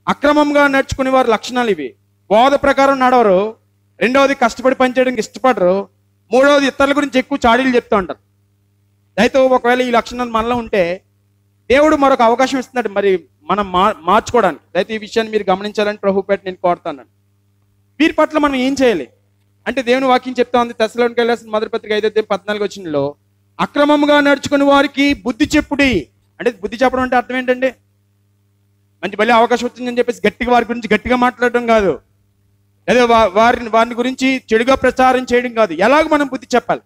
అక్రమంగా నడుచుకునే వారి లక్షణాలు ఇవి బోధ ప్రకారం నడవరు రెండవది కష్టపడి పనిచేయడానికి ఇష్టపడరు మూడవది ఇతరుల గురించి ఎక్కువ చాడీలు చెప్తూ ఉంటారు అయితే ఒకవేళ ఈ లక్షణాలు మనలో ఉంటే దేవుడు మరొక అవకాశం ఇస్తున్నాడు మరి మనం మా మార్చుకోవడానికి అయితే ఈ విషయాన్ని మీరు గమనించాలని ప్రభు పేట నేను కోరుతాను వీరి పట్ల మనం ఏం చేయాలి అంటే దేవుని వాక్యం చెప్తా ఉంది తెసలోనికి వెళ్ళాల్సిన మొదటి పత్రిక ఐదైతే పద్నాలుగు వచ్చినలో అక్రమంగా నడుచుకుని వారికి బుద్ధి చెప్పుడి అంటే బుద్ధి చెప్పడం అంటే అర్థం ఏంటండి మంచి మళ్ళీ అవకాశం వచ్చిందని చెప్పేసి గట్టిగా వారి గురించి గట్టిగా మాట్లాడడం కాదు లేదా వా- వారిని వారిని గురించి చెడుగా ప్రచారం చేయడం కాదు ఎలాగ మనం బుద్ధి చెప్పాలి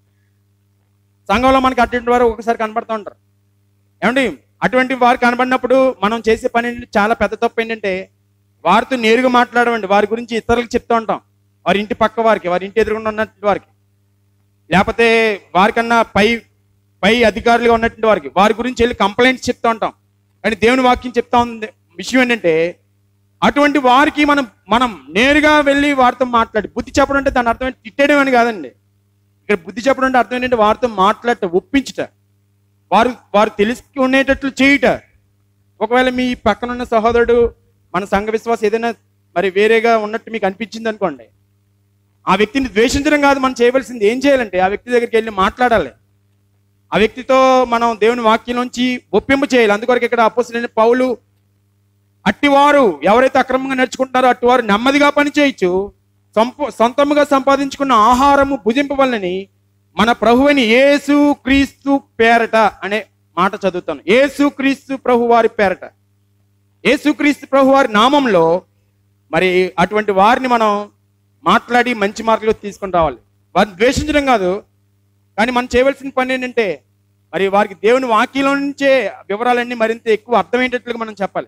సంఘంలో మనకి అటువంటి వారు ఒకసారి కనబడుతూ ఉంటారు ఏమండి అటువంటి వారు కనబడినప్పుడు మనం చేసే పని ఏంటంటే చాలా పెద్ద తప్పు ఏంటంటే వారితో నేరుగా మాట్లాడమండి వారి గురించి ఇతరులకు చెప్తూ ఉంటాం వారి ఇంటి పక్క వారికి వారి ఇంటి ఎదురుగుండా ఉన్నటువంటి వారికి లేకపోతే వారికన్నా పై పై అధికారులుగా ఉన్నటువంటి వారికి వారి గురించి వెళ్ళి కంప్లైంట్స్ చెప్తూ ఉంటాం కానీ దేవుని వాక్యం చెప్తా ఉంది విషయం ఏంటంటే అటువంటి వారికి మనం మనం నేరుగా వెళ్ళి వారితో మాట్లాడి బుద్ధి చెప్పడం అంటే దాని అర్థం ఏంటి? తిట్టేయడం అని కాదండి ఇక్కడ బుద్ధి చెప్పడం అంటే అర్థం ఏంటంటే వారితో మాట్లాడట ఒప్పించట వారు వారు తెలుసుకునేటట్లు చేయుట ఒకవేళ మీ పక్కనున్న సహోదరుడు మన సంఘ విశ్వాసం ఏదైనా మరి వేరేగా ఉన్నట్టు మీకు అనిపించింది అనుకోండి ఆ వ్యక్తిని ద్వేషించడం కాదు మనం చేయవలసింది ఏం చేయాలంటే ఆ వ్యక్తి దగ్గరికి వెళ్ళి మాట్లాడాలి ఆ వ్యక్తితో మనం దేవుని వాక్యం నుంచి ఒప్పింపు చేయాలి అందుకొరకు ఇక్కడ అపోసిన పౌలు అట్టివారు ఎవరైతే అక్రమంగా నడుచుకుంటారో అట్టివారు నెమ్మదిగా పని చేయొచ్చు సంప సొంతముగా సంపాదించుకున్న ఆహారము భుజింపవలనని మన ప్రభువని యేసు క్రీస్తు పేరట అనే మాట చదువుతాను యేసు క్రీస్తు ప్రభు వారి పేరట యేసు క్రీస్తు ప్రభు వారి నామంలో మరి అటువంటి వారిని మనం మాట్లాడి మంచి మార్గంలో తీసుకొని రావాలి వారిని ద్వేషించడం కాదు కానీ మనం చేయవలసిన పని ఏంటంటే మరి వారికి దేవుని వాక్యంలో నుంచే వివరాలన్నీ మరింత ఎక్కువ అర్థమయ్యేటట్లుగా మనం చెప్పాలి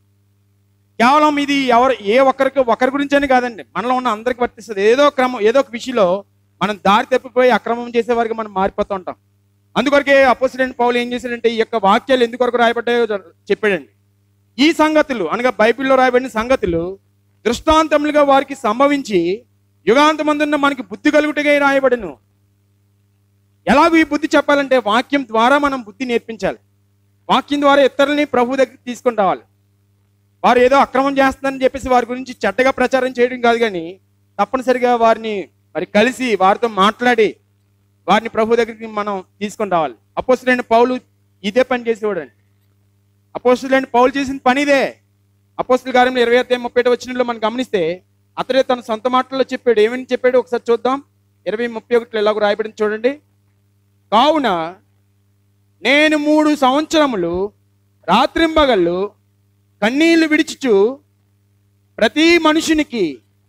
కేవలం ఇది ఎవరు ఏ ఒక్కరికి ఒకరి గురించి అని కాదండి మనలో ఉన్న అందరికి వర్తిస్తుంది ఏదో క్రమం ఏదో ఒక విషయంలో మనం దారి తప్పిపోయి అక్రమం చేసే వారికి మనం మారిపోతూ ఉంటాం అందుకొరకే అపోసిడెంట్ పౌలు ఏం చేశాడంటే ఈ యొక్క వాక్యాలు ఎందుకొరకు రాయబడ్డాయో చెప్పాడండి ఈ సంగతులు అనగా బైబిల్లో రాయబడిన సంగతులు దృష్టాంతములుగా వారికి సంభవించి యుగాంతమందున్న మనకి బుద్ధి కలుగుటగా రాయబడను ఎలాగో ఈ బుద్ధి చెప్పాలంటే వాక్యం ద్వారా మనం బుద్ధి నేర్పించాలి వాక్యం ద్వారా ఇతరులని ప్రభు దగ్గరికి తీసుకొని రావాలి వారు ఏదో అక్రమం చేస్తున్నారని చెప్పేసి వారి గురించి చెడ్డగా ప్రచారం చేయడం కాదు కానీ తప్పనిసరిగా వారిని మరి కలిసి వారితో మాట్లాడి వారిని ప్రభు దగ్గరికి మనం తీసుకొని రావాలి అపోస్తులైన పౌలు ఇదే పని చేసేవాడు అండి అపోస్తులైన పౌలు చేసిన పని ఇదే అపోస్తుల కార్యంలో ఇరవై ఐదు ముప్పై వచ్చినలో మనం గమనిస్తే అతడే తన సొంత మాటల్లో చెప్పాడు ఏమని చెప్పాడు ఒకసారి చూద్దాం ఇరవై ముప్పై ఒకటిలో ఎలాగో రాయబడింది చూడండి కావున నేను మూడు సంవత్సరములు రాత్రింబగళ్ళు కన్నీళ్లు విడిచుచు ప్రతి మనుషునికి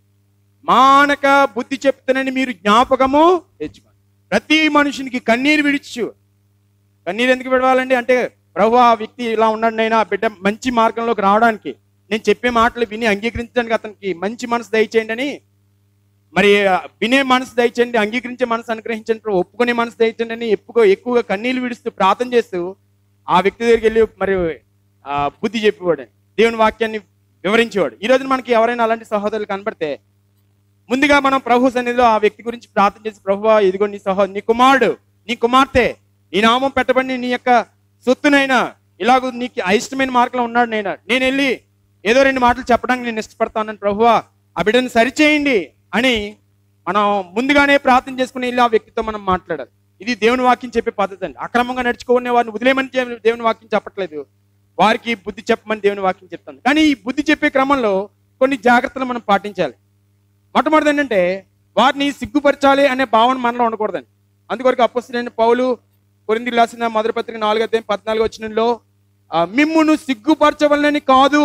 మానక బుద్ధి చెప్తానని మీరు జ్ఞాపకము తెచ్చుకోండి ప్రతి మనుషునికి కన్నీరు విడిచు కన్నీరు ఎందుకు విడవాలండి అంటే ప్రభు ఆ వ్యక్తి ఇలా ఉన్నాడు అయినా బిడ్డ మంచి మార్గంలోకి రావడానికి నేను చెప్పే మాటలు విని అంగీకరించడానికి అతనికి మంచి మనసు దయచేయండి అని మరి ఆ, వినే మనసు దయచేయండి అంగీకరించే మనసు అనుగ్రహించండి ప్రభు, ఒప్పుకునే మనసు దయచేయండి అని ఎక్కువ ఎక్కువగా కన్నీళ్ళు విడుస్తూ ప్రార్థన చేస్తూ ఆ వ్యక్తి దగ్గరికి వెళ్ళి మరి ఆ, బుద్ధి చెప్పేవాడు దేవుని వాక్యాన్ని వివరించేవాడు ఈ రోజున మనకి ఎవరైనా అలాంటి సహోదరులు కనబడితే ముందుగా మనం ప్రభు సన్నిధిలో ఆ వ్యక్తి గురించి ప్రార్థన చేసి ప్రభు ఇదిగో నీ సహో నీ కుమారుడు నీ కుమార్తె నీ నామం పెట్టబడి నీ యొక్క సొత్తునైనా ఇలాగ నీకు అయిష్టమైన మార్గంలో ఉన్నాడు నైనా నేను వెళ్ళి ఏదో రెండు మాటలు చెప్పడానికి నేను ఇష్టపడతానని ప్రభువా ఆ బిడ్డను సరిచేయండి అని మనం ముందుగానే ప్రార్థన చేసుకుని వెళ్ళి ఆ వ్యక్తితో మనం మాట్లాడాలి ఇది దేవుని వాక్యం చెప్పే పద్ధతి అండి అక్రమంగా నడుచుకునే వారిని వదిలేమని చె- దేవుని వాక్యం చెప్పట్లేదు వారికి బుద్ధి చెప్పమని దేవుని వాక్యం చెప్తాను కానీ ఈ బుద్ధి చెప్పే క్రమంలో కొన్ని జాగ్రత్తలు మనం పాటించాలి మొట్టమొదటి ఏంటంటే వారిని సిగ్గుపరచాలి అనే భావన మనలో ఉండకూడదండి అందుకొరకు అప్పస్తులైన పౌలు కొరింది రాసిన మొదటి పత్రిక నాలుగు అధ్యాయం పద్నాలుగు వచ్చినలో మిమ్మును సిగ్గుపరచవలనని కాదు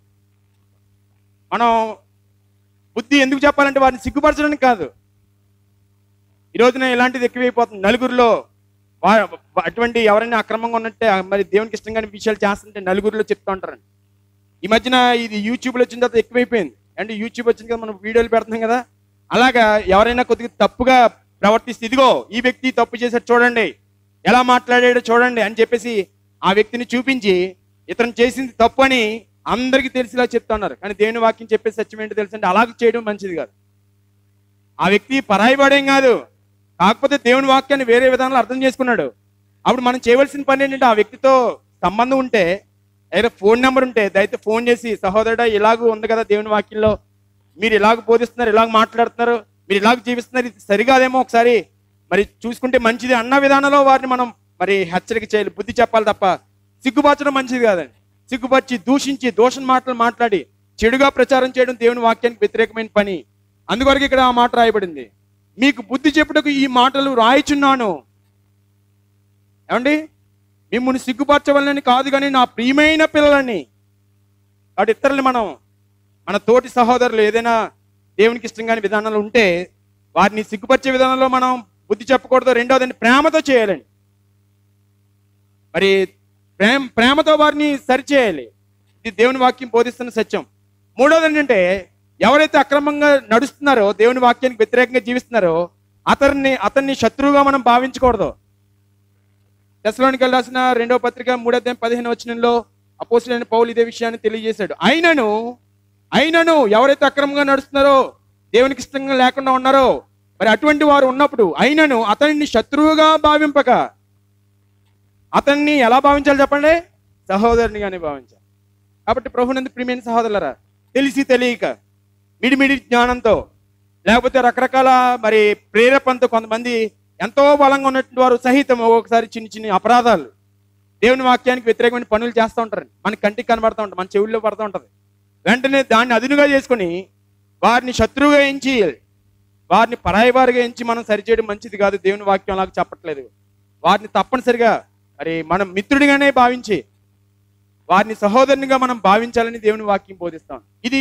మనం బుద్ధి ఎందుకు చెప్పాలంటే వారిని సిగ్గుపరచడానికి కాదు ఈ రోజున ఇలాంటిది ఎక్కువైపోతుంది నలుగురిలో వా- అటువంటి ఎవరైనా అక్రమంగా ఉన్నట్టే మరి దేవునికి ఇష్టం కాని విషయాలు చేస్తుంటే నలుగురిలో చెప్తూ ఉంటారండి ఈ మధ్యన ఇది యూట్యూబ్లో వచ్చిన తర్వాత ఎక్కువైపోయింది అంటే యూట్యూబ్ వచ్చింది కదా మనం వీడియోలు పెడుతున్నాం కదా అలాగా ఎవరైనా కొద్దిగా తప్పుగా ప్రవర్తిస్తే ఇదిగో ఈ వ్యక్తి తప్పు చేశాడు చూడండి ఎలా మాట్లాడాడో చూడండి అని చెప్పేసి ఆ వ్యక్తిని చూపించి ఇతను చేసింది తప్పు అని అందరికీ తెలిసేలా చెప్తున్నారు కానీ దేవుని వాక్యం చెప్పే సత్యం ఏంటో తెలుసంటే అలాగ చేయడం మంచిది కాదు ఆ వ్యక్తి పరాయి పడేం కాదు కాకపోతే దేవుని వాక్యాన్ని వేరే విధానంలో అర్థం చేసుకున్నాడు అప్పుడు మనం చేయవలసిన పని ఏంటంటే ఆ వ్యక్తితో సంబంధం ఉంటే అయితే ఫోన్ నెంబర్ ఉంటే దయచేసి ఫోన్ చేసి సహోదరుడా ఇలాగూ ఉంది కదా దేవుని వాక్యంలో మీరు ఇలాగ బోధిస్తున్నారు ఇలాగ మాట్లాడుతున్నారు మీరు ఇలాగ జీవిస్తున్నారు ఇది సరిగాదేమో ఒకసారి మరి చూసుకుంటే మంచిది అన్న విధానంలో వారిని మనం మరి హెచ్చరిక చేయాలి బుద్ధి చెప్పాలి తప్ప సిగ్గుపరచడం మంచిది కాదండి సిగ్గుపరిచి దూషించి దోషణ మాటలు మాట్లాడి చెడుగా ప్రచారం చేయడం దేవుని వాక్యానికి వ్యతిరేకమైన పని అందుకొరకు ఇక్కడ ఆ మాట రాయబడింది మీకు బుద్ధి చెప్పుటకు ఈ మాటలు రాయిచున్నాను ఏమండి మిమ్మల్ని సిగ్గుపరచవలని కాదు కానీ నా ప్రియమైన పిల్లలని వాటి ఇతరులు మనం మన తోటి సహోదరులు ఏదైనా దేవునికి ఇష్టం కాని విధానాలు ఉంటే వారిని సిగ్గుపరిచే విధానంలో మనం బుద్ధి చెప్పకూడదు రెండోదండి ప్రేమతో చేయాలండి మరి ప్రేమ ప్రేమతో వారిని సరిచేయాలి ఇది దేవుని వాక్యం బోధిస్తున్న సత్యం మూడోది ఏంటంటే ఎవరైతే అక్రమంగా నడుస్తున్నారో దేవుని వాక్యానికి వ్యతిరేకంగా జీవిస్తున్నారో అతన్ని అతన్ని శత్రువుగా మనం భావించకూడదు దశలోనికి రాసిన రెండవ పత్రిక మూడో అధ్యాయం పదిహేను వచనంలో అపోసులైన పౌలు ఇదే విషయాన్ని తెలియజేశాడు అయినను అయినను ఎవరైతే అక్రమంగా నడుస్తున్నారో దేవునికి ఇష్టంగా లేకుండా ఉన్నారో మరి అటువంటి వారు ఉన్నప్పుడు అయినను అతనిని శత్రువుగా భావింపక అతన్ని ఎలా భావించాలి చెప్పండి సహోదరునిగానే భావించాలి కాబట్టి ప్రభునందు ప్రియమైన సహోదరులరా తెలిసి తెలియక మిడిమిడి జ్ఞానంతో లేకపోతే రకరకాల మరి ప్రేరేపణతో కొంతమంది ఎంతో బలంగా ఉన్నటువంటి వారు సహితం ఒక్కొక్కసారి చిన్న చిన్న అపరాధాలు దేవుని వాక్యానికి వ్యతిరేకమైన పనులు చేస్తూ ఉంటారు మన కంటికి కనబడుతూ ఉంటారు మన చెవుల్లో పడుతూ ఉంటుంది వెంటనే దాన్ని అదునుగా చేసుకొని వారిని శత్రువుగా ఎంచి వారిని పరాయవారిగా ఎంచి మనం సరిచేయడం మంచిది కాదు దేవుని వాక్యం అలాగ చెప్పట్లేదు వారిని తప్పనిసరిగా మరి మనం మిత్రుడిగానే భావించి వారిని సహోదరునిగా మనం భావించాలని దేవుని వాక్యం బోధిస్తాం ఇది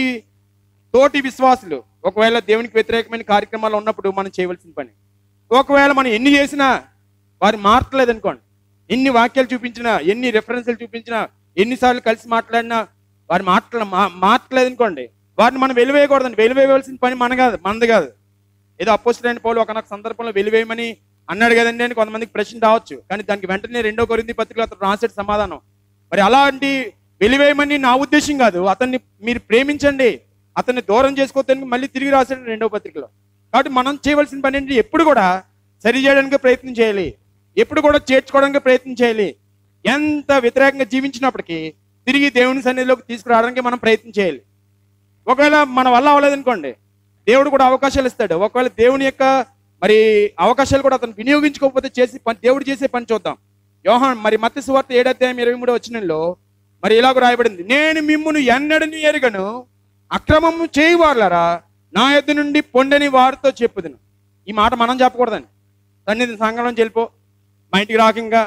తోటి విశ్వాసులు ఒకవేళ దేవునికి వ్యతిరేకమైన కార్యక్రమాలు ఉన్నప్పుడు మనం చేయవలసిన పని ఒకవేళ మనం ఎన్ని చేసినా వారు మారట్లేదు అనుకోండి ఎన్ని వాక్యాలు చూపించినా ఎన్ని రెఫరెన్స్లు చూపించినా ఎన్నిసార్లు కలిసి మాట్లాడినా వారు మాట్లా మా- మారట్లేదు అనుకోండి వారిని మనం వెలివేయకూడదండి వెలివేయవలసిన పని మన కాదు మనది కాదు ఏదో అపోజిట్ పౌలు ఒకనొక సందర్భంలో వెలివేయమని అన్నాడు కదండి అని కొంతమందికి ప్రశ్న రావచ్చు కానీ దానికి వెంటనే రెండో కొరింది పత్రికలో అతను రాసేట సమాధానం మరి అలాంటి వెలివేయమని నా ఉద్దేశం కాదు అతన్ని మీరు ప్రేమించండి అతన్ని దూరం చేసుకోవద్దని మళ్ళీ తిరిగి రాశాడు రెండో పత్రికలో కాబట్టి మనం చేయవలసిన పని ఏంటి ఎప్పుడు కూడా సరి చేయడానికి ప్రయత్నం చేయాలి ఎప్పుడు కూడా చేర్చుకోవడానికి ప్రయత్నం చేయాలి ఎంత వ్యతిరేకంగా జీవించినప్పటికీ తిరిగి దేవుని సన్నిధిలోకి తీసుకురావడానికి మనం ప్రయత్నం చేయాలి ఒకవేళ మన వల్ల అవ్వలేదనుకోండి దేవుడు కూడా అవకాశాలు ఇస్తాడు ఒకవేళ దేవుని యొక్క మరి అవకాశాలు కూడా అతను వినియోగించుకోకపోతే చేసి పని దేవుడు చేసే పని చూద్దాం యోహాన్ మరి మత్తి సువార్త ఏడాధ్యాయం ఇరవై మూడో వచ్చినలో మరి ఇలాగ రాయబడింది నేను మిమ్మును ఎన్నడని ఎరుగను అక్రమము చేయవారులరా నా యొద్ద నుండి పొండని వారితో చెప్పుదును ఈ మాట మనం చెప్పకూడదండి సన్నిధి సంఘంలో వెళ్ళిపో మా ఇంటికి రాక ఇంకా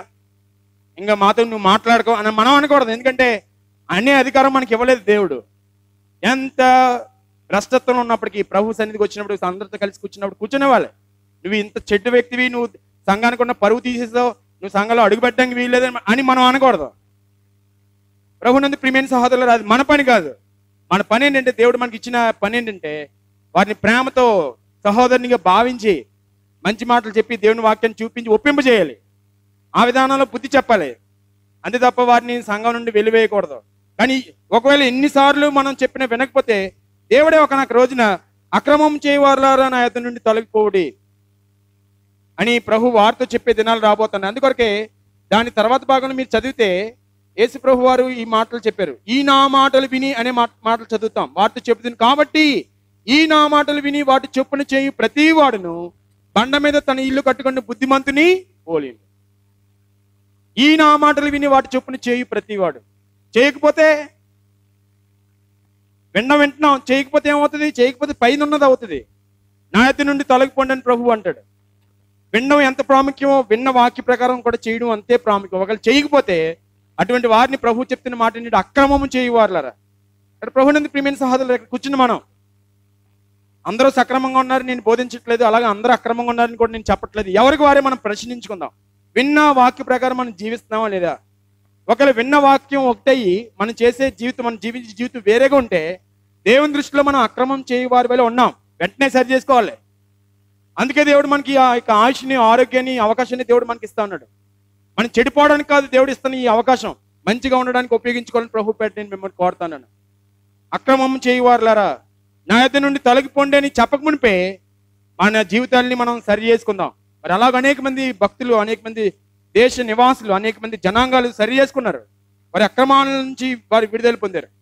ఇంకా మాతో నువ్వు మాట్లాడుకో అని మనం అనకూడదు ఎందుకంటే అనే అధికారం మనకి ఇవ్వలేదు దేవుడు ఎంత భ్రష్టత్వంలో ఉన్నప్పటికీ ప్రభు సన్నిధికి వచ్చినప్పుడు అందరితో కలిసి కూర్చున్నప్పుడు కూర్చునే వాళ్ళే నువ్వు ఇంత చెడ్డ వ్యక్తివి నువ్వు సంఘానికి ఉన్న పరువు తీసేసావు నువ్వు సంఘంలో అడుగుపెట్టడానికి వీల్లేదని అని మనం అనకూడదు ప్రభునందు ప్రియమైన సహోదరులు అది మన పని కాదు మన పని ఏంటంటే దేవుడు మనకి ఇచ్చిన పని ఏంటంటే వారిని ప్రేమతో సహోదరునిగా భావించి మంచి మాటలు చెప్పి దేవుని వాక్యాన్ని చూపించి ఒప్పింపజేయాలి ఆ విధానంలో బుద్ధి చెప్పాలి అంతే తప్ప వారిని సంఘం నుండి వెలివేయకూడదు కానీ ఒకవేళ ఎన్నిసార్లు మనం చెప్పినా వినకపోతే దేవుడే ఒక నాకు రోజున అక్రమం చేయవారులారా నా యొద్ద నుండి తొలగిపోవుడి అని ప్రభు వారితో చెప్పే దినాలు రాబోతున్నాయి అందుకొరకే దాని తర్వాత భాగంలో మీరు చదివితే యేసు ప్రభు వారు ఈ మాటలు చెప్పారు ఈ నా మాటలు విని అనే మాట మాటలు చదువుతాం వాటితో చెబుతుంది కాబట్టి ఈ నా మాటలు విని వాటి చొప్పున చేయు ప్రతి వాడును బండ మీద తన ఇల్లు కట్టుకున్న బుద్ధిమంతుని పోలేను ఈ నా మాటలు విని వాటి చొప్పున చేయు ప్రతివాడు చేయకపోతే విన్న వింటున్నాం చేయకపోతే ఏమవుతుంది చేయకపోతే పైన ఉన్నది అవుతుంది నా ఎత్తి నుండి తొలగిపోండి అని ప్రభు అంటాడు వినడం ఎంత ప్రాముఖ్యమో విన్న వాక్య ప్రకారం కూడా చేయడం అంతే ప్రాముఖ్యం ఒకవేళ చేయకపోతే అటువంటి వారిని ప్రభు చెప్తున్న మాట ఏంటంటే అక్రమము చేయవారులరా ఇక్కడ ప్రభు నందు ప్రియమైన సహోదరులు ఇక్కడ కూర్చుని మనం అందరూ సక్రమంగా ఉన్నారు నేను బోధించట్లేదు అలాగే అందరూ అక్రమంగా ఉన్నారని కూడా నేను చెప్పట్లేదు ఎవరికి వారే మనం ప్రశ్నించుకుందాం విన్న వాక్య ప్రకారం మనం జీవిస్తున్నామా లేదా ఒకవేళ విన్న వాక్యం ఒకటయ్యి మనం చేసే జీవితం మనం జీవించే జీవితం వేరేగా ఉంటే దేవుని దృష్టిలో మనం అక్రమం చేయ వారి వల్ల ఉన్నాం వెంటనే సరి చేసుకోవాలి అందుకే దేవుడు మనకి ఆ యొక్క ఆయుష్ని ఆరోగ్యాన్ని అవకాశాన్ని దేవుడు మనకి ఇస్తా ఉన్నాడు మనం చెడిపోవడానికి కాదు దేవుడు ఇస్తున్న ఈ అవకాశం మంచిగా ఉండడానికి ఉపయోగించుకోవాలని ప్రభు పేట నేను మిమ్మల్ని కోరుతాను అక్రమం చేయవారులారా నా యొద్ద నుండి తొలగిపోండి అని చెప్పక మునిపే మన జీవితాల్ని మనం సరి చేసుకుందాం మరి అలాగ అనేక మంది భక్తులు అనేక మంది దేశ నివాసులు అనేక మంది జనాంగాలు సరి చేసుకున్నారు వారి అక్రమాల నుంచి వారి విడుదల పొందారు